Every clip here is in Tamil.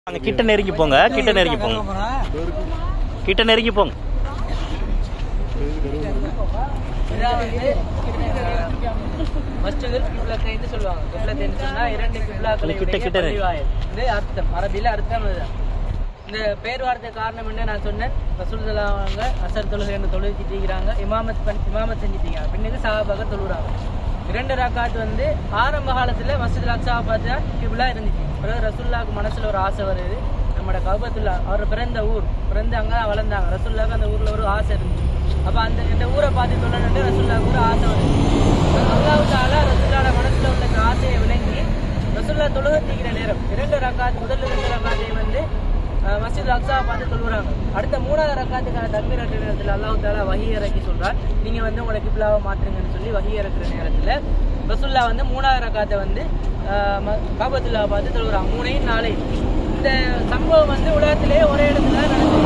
அங்க கிட்ட நெருங்கி போங்க கிட்ட நெருங்கி போங்க கிட்ட நெருங்கி போங்க மஸ்ஜிதுல் கிப்லத்தைன்னு சொல்லுவாங்க கிப்லத்தைன்னு சொன்னா இரண்டு கிப்லாக்களை கிட்ட, கிட்ட நெரு. பள்ளிவாயல் இது அர்த்தம் அரபியில அர்த்தம் இதுதான் இந்த பேர் வார்த்தை காரணம் என்ன நான் சொன்னேன் ரசூல் அவங்க அசர் தொழுகை என்று தொழுகிட்டிருக்கிறாங்க இமாமத் பண் இமாமத் செஞ்சுட்டீங்க பின்னுக்கு சஹாபாக தொழுகிறாங்க இரண்டு ரக்காத் வந்து ஆரம்ப காலத்துல மஸ்ஜித் அக்ஸா பார்த்தா கிப்லா இருந்துச்சு பிறகு ரசூல்லாவுக்கு மனசுல ஒரு ஆசை வருது நம்மட கௌபத்துல்லா அவர் பிறந்த ஊர் பிறந்து அங்க தான் வளர்ந்தாங்க ரசூல்லாவுக்கு அந்த ஊர்ல ஒரு ஆசை இருந்துச்சு அப்ப அந்த இந்த ஊரை பார்த்து சொல்லணும்னு ரசூல்லாவுக்கு ஒரு ஆசை வருது அல்லாஹ் தாலா ரசூல்லாட மனசுல உள்ள இந்த ஆசையை விளங்கி ரசூல்லா தொழுகத்திக்கிற நேரம் இரண்டு ரக்காத் முதல் இரண்டு ரக்காத்தை வந்து அஹ், மஸ்ஜித் அக்ஸா பார்த்து தொழுகிறாங்க அடுத்த மூணாவது ரக்காத்துக்கான தக்பீர் அற்ற நேரத்தில் அல்லாஹ் தாலா வஹி இறக்கி சொல்றார் நீங்க வந்து உங்களை கிப்லாவை மாற்றுங்கன்னு சொல்லி வஹி இறக்குற நேரத்துல ரசூல்லா வந்து மூணாவது ரக்காத்தை வந்து காபத்துல்லா பார்த்து தொழுகிறாங்க மூணையும் நாளையும் இந்த சம்பவம் வந்து உலகத்திலேயே ஒரே இடத்துல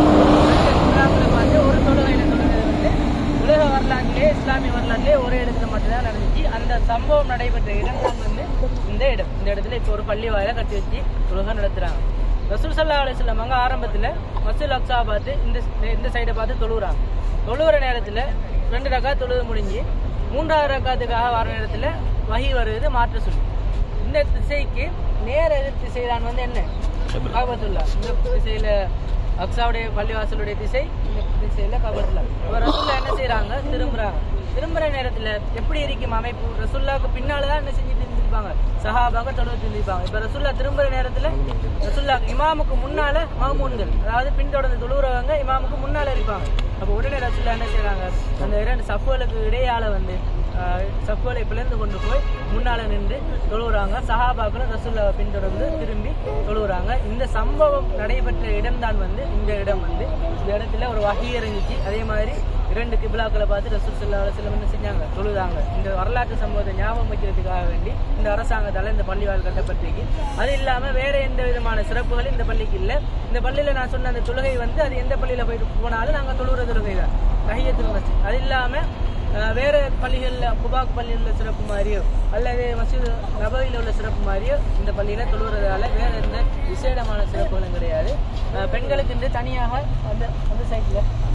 நடந்துச்சு பார்த்து ஒரு தொழுகையில தொழுகிறது வந்து உலக வரலாற்றிலே இஸ்லாமிய வரலாற்றிலே ஒரே இடத்துல மட்டும்தான் நடந்துச்சு அந்த சம்பவம் நடைபெற்ற இடம் தான் வந்து இந்த இடம் இந்த இடத்துல இப்போ ஒரு பள்ளி வாயில கட்டி வச்சு உலகம் நடத்துறாங்க ரசூல் சல்லா அலிஸ்லாம் அங்க ஆரம்பத்துல மசூல் அக்ஸா பார்த்து இந்த இந்த சைடை பார்த்து தொழுகிறாங்க தொழுகிற நேரத்துல ரெண்டு ரக்கா தொழுது முடிஞ்சு மூன்றாவது ரக்காத்துக்காக வர நேரத்துல வகி வருது மாற்ற சொல்லி இந்த திசைக்கு நேர எதிர் திசை தான் வந்து என்ன காபத்துல்லா இந்த திசையில அக்ஸாவுடைய பள்ளிவாசலுடைய திசை இந்த திசையில காபத்துல்லா இப்போ ரசுல்லா என்ன செய்றாங்க திரும்புறாங்க திரும்புற நேரத்துல எப்படி இருக்கும் அமைப்பு ரசுல்லாவுக்கு பின்னாலதான் என்ன செஞ்சுட்டு இருந்திருப்பாங்க சஹாபாக தொழுவிட்டு இருந்திருப்பாங்க இப்ப ரசுல்லா திரும்புற நேரத்துல ரசுல்லா இமாமுக்கு முன்னால மாமூன்கள் அதாவது பின்தொடர்ந்து தொழுகிறவங்க இமாமுக்கு முன்னால இருப்பாங்க அப்போ உடனே ரசுல்லா என்ன செய்றாங்க அந்த இரண்டு சஃபுகளுக்கு இடையால வந்து ஆஹ், சஃபுகளை பிளந்து கொண்டு போய் முன்னால நின்று தொழுகிறாங்க சஹாபாக்களும் ரசுல்லாவை பின்தொடர்ந்து திரும்பி தொழுகிறாங்க இந்த சம்பவம் நடைபெற்ற இடம்தான் வந்து இந்த இடம் வந்து இந்த இடத்துல ஒரு வகை இருந்துச்சு அதே மாதிரி இரண்டு கிபிலாக்களை பார்த்து ரசூல் சல்லா அலுவலம் என்ன செஞ்சாங்க தொழுதாங்க இந்த வரலாற்று சம்பவத்தை ஞாபகம் வைக்கிறதுக்காக வேண்டி இந்த அரசாங்கத்தால இந்த பள்ளிவால் கட்டப்பட்டிருக்கு அது இல்லாம வேற எந்த விதமான சிறப்புகளும் இந்த பள்ளிக்கு இல்ல இந்த பள்ளியில நான் சொன்ன அந்த தொழுகை வந்து அது எந்த பள்ளியில போயிட்டு போனாலும் நாங்க தொழுகிற தொழுகை தான் தஹியத்துல் மஸ்ஜித் அது இல்லாம அஹ், வேற பள்ளிகள்ல புபாக் பள்ளியில் உள்ள சிறப்பு மாதிரியோ அல்லது மசூத் நபவியில் உள்ள சிறப்பு மாதிரியோ இந்த பள்ளியில தொழுகிறதால வேற எந்த விசேடமான சிறப்புகளும் கிடையாது அஹ், பெண்களுக்கு என்று தனியாக அந்த அந்த சைட்ல